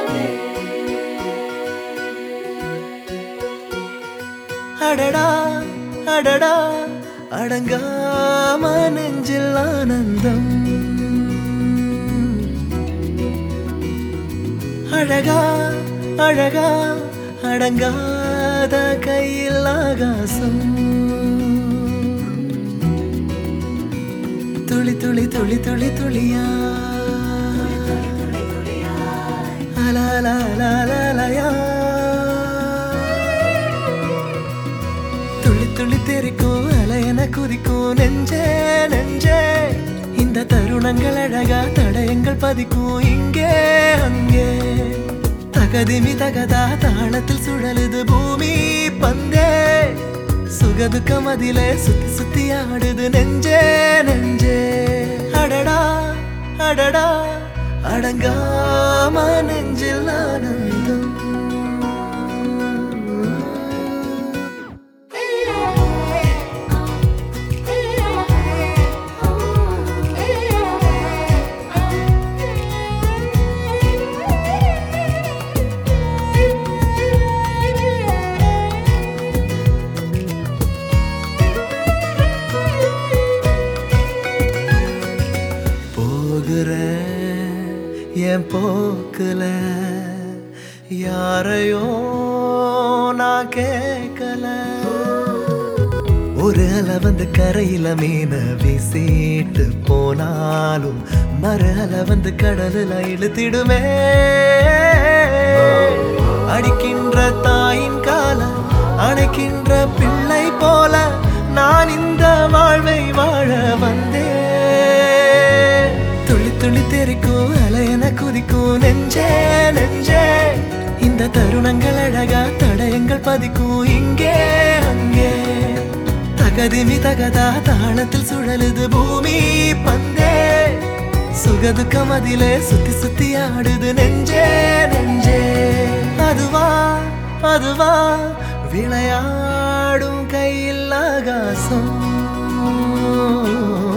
அடடா அடடா அடங்காம நெஞ்சில் ஆனந்தம் அழகா அழகா அடங்காத கையில் ஆகாசம் துளி துளி துளி துளி துளியா அலாலாலாலாலயா. துளி துளி தெரிக்கும் அலையன குதிக்கும் நெஞ்சே நெஞ்சே இந்த தருணங்கள் அழகா தடயங்கள் பதிக்கும் இங்கே அங்கே தகதிமி தகதா தாளத்தில் சுழலுது பூமி பந்தே சுகதுக்கம் அதிலே சுத்தி சுத்தி ஆடுது நெஞ்சே நெஞ்சே அடடா அடடா அடங்காம நெஞ்சில் ஆனந்தம் போகிற என் போக்குல யாரையோ நான் கேட்கல ஒரு அலை வந்து கரையில மீன வீசிட்டு போனாலும் மறு அலை வந்து கடலுல இழுத்திடுமே அடிக்கின்ற தாயின் கால அணைக்கின்ற பிள்ளை போல நான் இந்த வாழ்வை வாழ வந்தேன் துளி துளி தெரிக்கும் அலையன குதிக்கும் நெஞ்சே நெஞ்சே இந்த தருணங்கள் அழகா தடயங்கள் பதிக்கும் இங்கே அங்கே தகதிமி தகதா தாளத்தில் சுழலுது பூமி பந்தே சுகதுக்கம் அதிலே சுத்தி சுத்தி ஆடுது நெஞ்சே நெஞ்சே அதுவா அதுவா விளையாடும் கையில் ஆகாசம்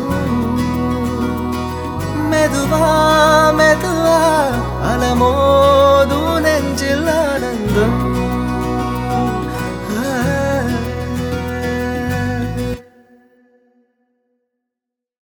மெதுவா மெதுவா அலமோ